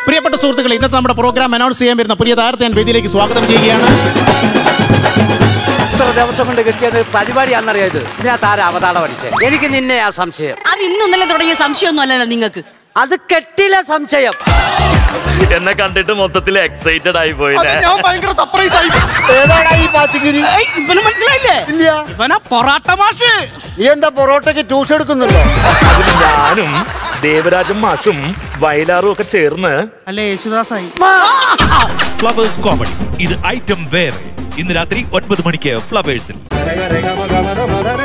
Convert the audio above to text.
പ്രിയപ്പെട്ട സുഹൃത്തുക്കളെ ഇന്നത്തെ നമ്മുടെ പ്രോഗ്രാം അനൗൺസ് ചെയ്യാൻ വരുന്ന പുതിയ താരത്തെ ഞാൻ വേദിയിലേക്ക് സ്വാഗതം ചെയ്യുകയാണ് ഇത്ര ദിവസം കൊണ്ട് കിട്ടിയ ഒരു പരിപാടിയാണെന്നറിയാം ഇത് ഞാൻ താര അവതാളം അടിച്ചേ എനിക്ക് നിന്നെ ആ സംശയം അത് ഇന്നും ഇന്നലെ തുടങ്ങിയ സംശയമൊന്നും അല്ലല്ലോ നിങ്ങൾക്ക് അത് കെട്ടില സംശയം എന്നെ കണ്ടിട്ട് മൊത്തത്തിൽ എക്സൈറ്റഡ് ആയി പോയില്ലേ ഞാൻ ഭയങ്കര സർപ്രൈസ് ആയി ഏതാടാ ഈ പാത്തിഗിരി ഇവന് മനസ്സിലായില്ലേ ഇല്ല ഇവനാ പൊറാട്ട മാഷ് നീ എന്താ പൊറോട്ടയ്ക്ക് ട്യൂഷൻ എടുക്കുന്നുണ്ടോ അതിൽ ഞാനും ദേവരാജും മാഷും വയലാറും ഒക്കെ ചേർന്ന് അല്ലേ യേശുദാസായി ഫ്ലവേഴ്സ് കോമഡി ഇത് ഐറ്റം വേറെ ഇന്ന് രാത്രി ഒൻപത് മണിക്ക് ഫ്ലവേഴ്സിൽ രേഖ, രേഖ, മക, മക, മക,